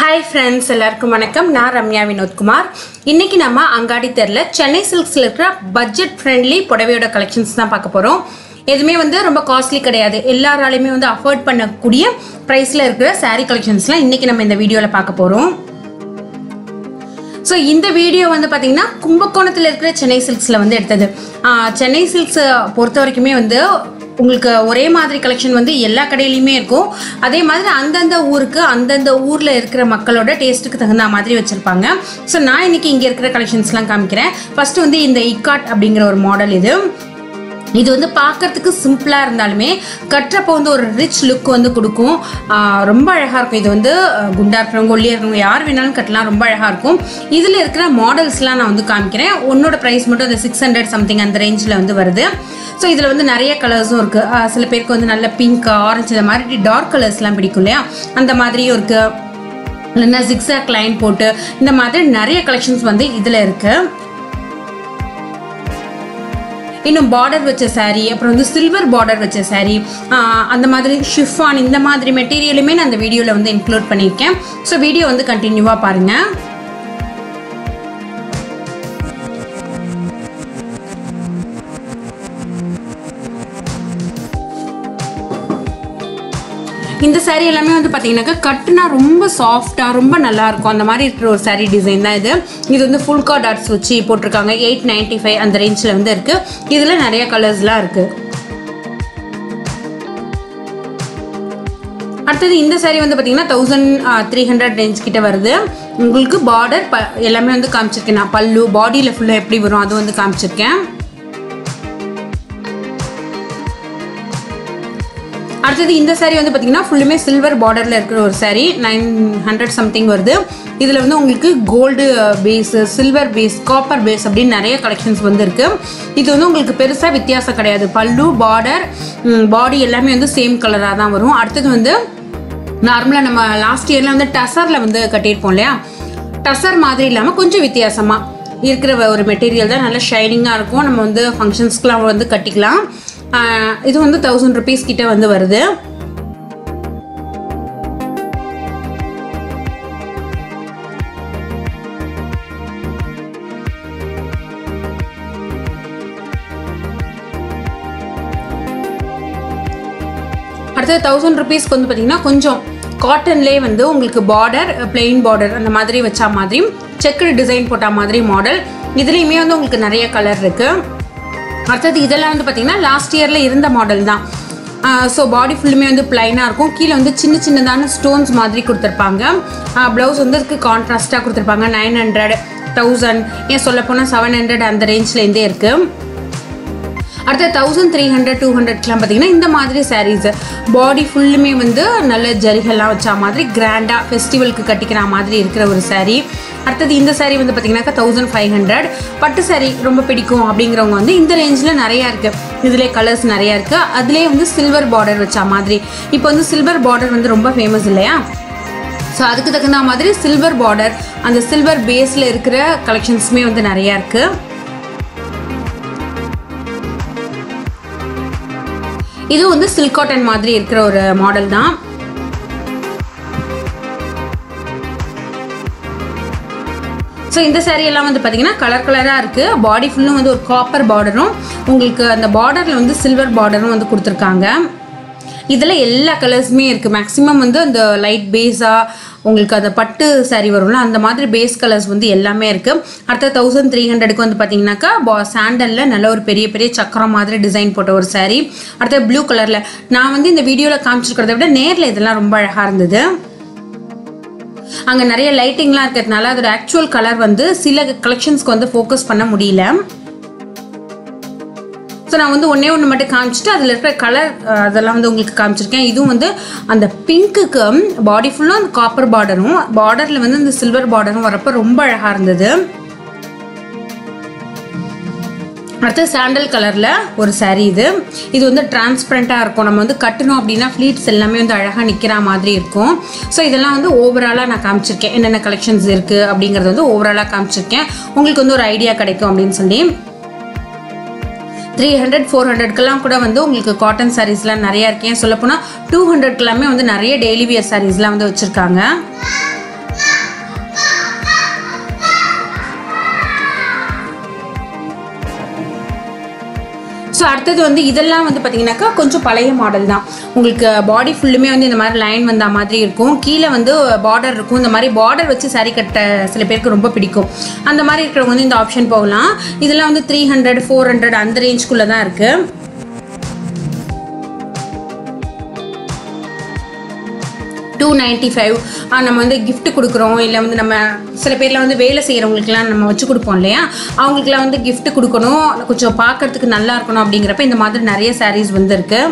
hi friends எல்லாருக்கும் வணக்கம் நான் ரம்யா வினோத்குமார் இன்னைக்கு நம்ம அங்காடி தெருல சென்னை சில்க்ஸில் இருக்கிற பட்ஜெட் ஃப்ரெண்ட்லி புடவையோட கலெக்ஷன்ஸ் தான் பார்க்க போகிறோம் எதுவுமே வந்து ரொம்ப காஸ்ட்லி கிடையாது எல்லாராலையுமே வந்து அஃபோர்ட் பண்ணக்கூடிய ப்ரைஸில் இருக்கிற saree கலெக்ஷன்ஸ்லாம் இன்னைக்கு நம்ம இந்த வீடியோவில் பார்க்க போகிறோம் ஸோ இந்த வீடியோ வந்து பார்த்தீங்கன்னா கும்பகோணத்தில் இருக்கிற சென்னை சில்க்ஸில் வந்து எடுத்தது ஆஹ் சென்னை சில்க்ஸ் பொறுத்த வரைக்குமே வந்து உங்களுக்கு ஒரே மாதிரி கலெக்ஷன் வந்து எல்லா கடையிலையுமே இருக்கும் அதே மாதிரி அந்தந்த ஊருக்கு அந்தந்த ஊரில் இருக்கிற மக்களோட டேஸ்ட்டுக்கு தகுந்த மாதிரி வச்சுருப்பாங்க ஸோ நான் இன்னைக்கு இங்கே இருக்கிற கலெக்ஷன்ஸ்லாம் காமிக்கிறேன் ஃபர்ஸ்ட் வந்து இந்த இக்காட் அப்படிங்கிற ஒரு மாடல் இது இது வந்து பார்க்கறதுக்கு சிம்பிளாக இருந்தாலுமே கட்டுறப்போ வந்து ஒரு ரிச் லுக் வந்து கொடுக்கும் ஆஹ் ரொம்ப அழகாக இருக்கும் இது வந்து ஆஹ் குண்டா இருக்கிறவங்க ஒல்லியாக இருக்கிறவங்க யார் வேணாலும் கட்டலாம் ரொம்ப அழகாக இருக்கும் இதில் இருக்கிற மாடல்ஸ்லாம் நான் வந்து காமிக்கிறேன் உன்னோட ப்ரைஸ் மட்டும் அந்த சிக்ஸ் ஹண்ட்ரட் சம்திங் அந்த ரேஞ்சில் வந்து வருது ஸோ இதில் வந்து நிறைய கலர்ஸும் இருக்குது சில பேருக்கு வந்து நல்ல பிங்க் ஆரஞ்சு இந்த மாதிரி டார்க் கலர்ஸ்லாம் பிடிக்கும் இல்லையா அந்த மாதிரியும் இருக்குது இல்லைன்னா ஜிக்ஸாக் லைன் போட்டு இந்த மாதிரி நிறைய கலெக்ஷன்ஸ் வந்து இதில் இருக்குது இன்னும் பார்டர் வச்ச saree அப்புறம் வந்து சில்வர் பார்டர் வச்ச saree ஆஹ் அந்த மாதிரி ஷிஃபான் இந்த மாதிரி மெட்டீரியலுமே நான் அந்த வீடியோவில் வந்து இன்க்ளூட் பண்ணியிருக்கேன் ஸோ வீடியோ வந்து கண்டினியூவாக பாருங்கள் இந்த saree எல்லாமே வந்து பார்த்தீங்கன்னாக்கா கட்டுனா ரொம்ப சாஃப்டாக ரொம்ப நல்லா இருக்கும் அந்த மாதிரி இருக்கிற ஒரு saree டிசைன் தான் இது இது வந்து ஃபுல் கா டாட்ஸ் வச்சு போட்டிருக்காங்க எயிட் நைன்ட்டி ஃபைவ் அந்த ரேஞ்சில் வந்து இருக்குது இதில் நிறைய கலர்ஸ்லாம் இருக்குது அடுத்தது இந்த saree வந்து பார்த்தீங்கன்னா தௌசண்ட் த்ரீ ஹண்ட்ரட் ரேஞ்ச் கிட்ட வருது உங்களுக்கு பார்டர் ப எல்லாமே வந்து காமிச்சிருக்கேன் நான் பல்லு பாடியில் ஃபுல்லாக எப்படி வரும் அது வந்து காமிச்சிருக்கேன் அடுத்தது இந்த saree வந்து பார்த்தீங்கன்னா ஃபுல்லுமே சில்வர் பார்டரில் இருக்கிற ஒரு saree நைன் ஹண்ட்ரட் சம்திங் வருது இதில் வந்து உங்களுக்கு gold base silver base copper base அப்படின்னு நிறைய கலெக்ஷன்ஸ் வந்து இருக்கு இது வந்து உங்களுக்கு பெருசாக வித்தியாசம் கிடையாது பல்லு பார்டர் பாடி எல்லாமே வந்து சேம் கலராக தான் வரும் அடுத்தது வந்து நார்மலாக நம்ம லாஸ்ட் இயரில் வந்து டசரில் வந்து கட்டியிருப்போம் இல்லையா டசர் மாதிரி இல்லாமல் கொஞ்சம் வித்தியாசமாக இருக்கிற ஒரு மெட்டீரியல் தான் நல்லா ஷைனிங்காக இருக்கும் நம்ம வந்து ஃபங்க்ஷன்ஸ்க்குலாம் வந்து கட்டிக்கலாம் ஆஹ் இது வந்து தௌசண்ட் ருபீஸ் கிட்ட வந்து வருது அடுத்தது தௌசண்ட் ருபீஸ்க்கு வந்து பார்த்தீங்கன்னா கொஞ்சம் காட்டன்லேயே வந்து உங்களுக்கு பார்டர் பிளெயின் பார்டர் அந்த மாதிரி வச்சா மாதிரியும் செக்குடு டிசைன் போட்ட மாதிரி மாடல் இதுலேயுமே வந்து உங்களுக்கு நிறைய கலர் இருக்குது அடுத்தது இதெல்லாம் வந்து பார்த்தீங்கன்னா லாஸ்ட் இயரில் இருந்த மாடல் தான் ஸோ பாடி ஃபுல்லுமே வந்து பிளைனாக இருக்கும் கீழே வந்து சின்ன சின்னதான ஸ்டோன்ஸ் மாதிரி கொடுத்துருப்பாங்க ப்ளவுஸ் வந்து அதுக்கு கான்ட்ராஸ்ட்டாக கொடுத்துருப்பாங்க நைன் ஹண்ட்ரட் தௌசண்ட் ஏன் சொல்லப்போனால் செவன் ஹண்ட்ரட் அந்த ரேஞ்ச்லேருந்தே இருக்குது அடுத்த தௌசண்ட் த்ரீ ஹண்ட்ரட் டூ ஹண்ட்ரட்லாம் பார்த்தீங்கன்னா இந்த மாதிரி சாரீஸ் பாடி ஃபுல்லுமே வந்து நல்ல ஜரிகெல்லாம் வச்சா மாதிரி கிராண்டாக ஃபெஸ்டிவலுக்கு கட்டிக்கிற மாதிரி இருக்கிற ஒரு saree அடுத்தது இந்த saree வந்து பார்த்தீங்கன்னாக்கா தௌசண்ட் ஃபைவ் ஹண்ட்ரட் பட்டு saree ரொம்ப பிடிக்கும் அப்படிங்கிறவங்க வந்து இந்த ரேஞ்சில் நிறையா இருக்குது இதிலே கலர்ஸ் நிறையா இருக்குது அதுலேயே வந்து சில்வர் பார்டர் வச்சா மாதிரி இப்போ வந்து சில்வர் பார்டர் வந்து ரொம்ப ஃபேமஸ் இல்லையா ஸோ அதுக்கு தகுந்த மாதிரி சில்வர் பார்டர் அந்த சில்வர் பேஸில் இருக்கிற கலெக்ஷன்ஸுமே வந்து நிறையா இருக்குது இது வந்து சில்க் காட்டன் மாதிரி இருக்கிற ஒரு மாடல் தான் ஸோ இந்த saree எல்லாம் வந்து பார்த்தீங்கன்னா கலர் கலராக இருக்குது பாடி ஃபுல்லும் வந்து ஒரு காப்பர் பார்டரும் உங்களுக்கு அந்த பார்டரில் வந்து சில்வர் பார்டரும் வந்து கொடுத்துருக்காங்க இதில் எல்லா கலர்ஸுமே இருக்குது மேக்ஸிமம் வந்து அந்த லைட் பேஸாக உங்களுக்கு அந்த பட்டு saree வரும்ல அந்த மாதிரி பேஸ் கலர்ஸ் வந்து எல்லாமே இருக்குது அடுத்த தௌசண்ட் த்ரீ ஹண்ட்ரடுக்கு வந்து பார்த்தீங்கன்னாக்கா பா சாண்டலில் நல்ல ஒரு பெரிய பெரிய சக்கரம் மாதிரி டிசைன் போட்ட ஒரு saree அடுத்த ப்ளூ கலரில் நான் வந்து இந்த வீடியோவில் காமிச்சிருக்கிறத விட நேரில் இதெல்லாம் ரொம்ப அழகாக இருந்தது அங்கே நிறைய லைட்டிங்லாம் இருக்கிறதுனால அதோட ஆக்சுவல் கலர் வந்து சில கலெக்ஷன்ஸ்க்கு வந்து ஃபோக்கஸ் பண்ண முடியல ஸோ நான் வந்து ஒன்றே ஒன்று மட்டும் காமிச்சிட்டு அதில் இருக்கிற கலர் அதெல்லாம் வந்து உங்களுக்கு காமிச்சிருக்கேன் இதுவும் வந்து அந்த பிங்க்குக்கு பாடி ஃபுல்லும் அந்த காப்பர் பார்டரும் பார்டரில் வந்து இந்த சில்வர் பார்டரும் வரப்போ ரொம்ப அழகாக இருந்தது அடுத்து சாண்டல் கலரில் ஒரு saree இது இது வந்து டிரான்ஸ்பரண்ட்டாக இருக்கும் நம்ம வந்து கட்டணும் அப்படின்னா ஃப்ளீட்ஸ் எல்லாமே வந்து அழகாக நிற்கிற மாதிரி இருக்கும் ஸோ இதெல்லாம் வந்து ஓவராலாக நான் காமிச்சிருக்கேன் என்னென்ன கலெக்ஷன்ஸ் இருக்குது அப்படிங்கிறது வந்து ஓவராலாக காமிச்சிருக்கேன் உங்களுக்கு வந்து ஒரு ஐடியா கிடைக்கும் அப்படின்னு சொல்லி த்ரீ ஹண்ட்ரட் ஃபோர் ஹண்ட்ரட்க்கெல்லாம் கூட வந்து உங்களுக்கு காட்டன் சாரீஸ்லாம் நிறையா இருக்கேன் சொல்லப்போனால் டூ ஹண்ட்ரட்க்கெல்லாமே வந்து நிறைய டெய்லி வியர் சாரீஸ்லாம் வந்து வச்சுருக்காங்க ஸோ அடுத்தது வந்து இதெல்லாம் வந்து பார்த்தீங்கன்னாக்கா கொஞ்சம் பழைய மாடல் தான் உங்களுக்கு பாடி ஃபுல்லுமே வந்து இந்த மாதிரி லைன் வந்த மாதிரி இருக்கும் கீழே வந்து பார்டர் இருக்கும் இந்த மாதிரி பார்டர் வச்சு saree கட்ட சில பேருக்கு ரொம்ப பிடிக்கும் அந்த மாதிரி இருக்கிறவங்க வந்து இந்த ஆப்ஷன் போகலாம் இதெல்லாம் வந்து த்ரீ ஹண்ட்ரட் ஃபோர் ஹண்ட்ரட் அந்த ரேஞ்சுக்குள்ளே தான் இருக்குது டூ நைன்ட்டி ஃபைவ் நம்ம வந்து gift கொடுக்குறோம் இல்லை வந்து நம்ம சில பேர்லாம் வந்து வேலை செய்கிறவங்களுக்குலாம் நம்ம வச்சு கொடுப்போம் இல்லையா அவங்களுக்குலாம் வந்து gift கொடுக்கணும் கொஞ்சம் பார்க்கறதுக்கு நல்லா இருக்கணும் அப்படிங்கிறப்ப இந்த மாதிரி நிறைய sarees வந்து இருக்கு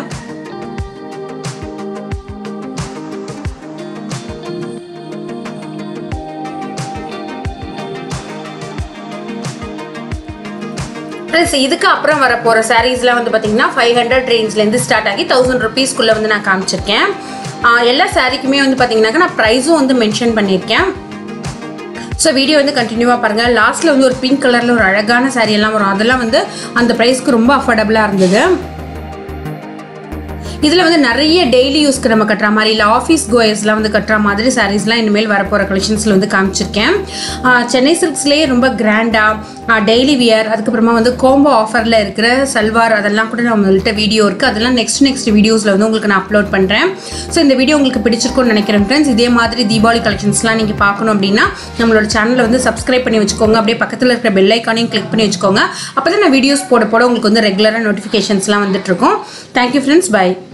ப்ளஸ் இதுக்கு அப்புறம் வர போகிற சாரீஸ்லாம் வந்து பார்த்தீங்கன்னா ஃபைவ் ஹண்ட்ரட் ரேஞ்ச்லேருந்து ஸ்டார்ட் ஆகி தௌசண்ட் ருபீஸ்க்குள்ளே வந்து நான் காமிச்சிருக்கேன் ஆஹ் எல்லா சாரீக்குமே வந்து பார்த்தீங்கன்னாக்கா நான் ப்ரைஸும் வந்து மென்ஷன் பண்ணியிருக்கேன் ஸோ வீடியோ வந்து கண்டினியூவாக பாருங்கள் லாஸ்ட்டில் வந்து ஒரு பிங்க் கலரில் ஒரு அழகான saree எல்லாம் வரும் அதெல்லாம் வந்து அந்த ப்ரைஸ்க்கு ரொம்ப அஃபோர்டபுளாக இருந்தது இதில் வந்து நிறைய டெய்லி யூஸ்க்கு நம்ம கட்டுற மாதிரி இல்லை ஆஃபீஸ் கோயர்ஸ்லாம் வந்து கட்டுற மாதிரி சாரீஸ்லாம் இனிமேல் வரப்போகிற கலெக்ஷன்ஸில் வந்து காமிச்சிருக்கேன் ஆஹ் சென்னை சில்க்ஸ்லேயே ரொம்ப கிராண்டாக டெய்லி வியர் அதுக்கப்புறமா வந்து கோம்போ ஆஃபரில் இருக்கிற சல்வார் அதெல்லாம் கூட நம்மள்கிட்ட வீடியோ இருக்குது அதெல்லாம் நெக்ஸ்ட் நெக்ஸ்ட் வீடியோஸில் வந்து உங்களுக்கு நான் அப்லோட் பண்ணுறேன் ஸோ இந்த வீடியோ உங்களுக்கு பிடிச்சிருக்கும்னு நினைக்கிறேன் ஃப்ரெண்ட்ஸ் இதே மாதிரி தீபாவளி கலெக்ஷன்ஸ்லாம் நீங்கள் பார்க்கணும் அப்படின்னா நம்மளோட சேனலை வந்து சப்ஸ்கிரைப் பண்ணி வச்சுக்கோங்க அப்படியே பக்கத்தில் இருக்கிற பெல் ஐக்கானையும் கிளிக் பண்ணி வச்சுக்கோங்க அப்போ தான் நான் வீடியோஸ் போட போட உங்களுக்கு வந்து ரெகுலராக நோட்டிஃபிகேஷன்ஸ்லாம் வந்துட்டு இருக்கும் தேங்க்யூ ஃப்ரெண்ட்ஸ் பை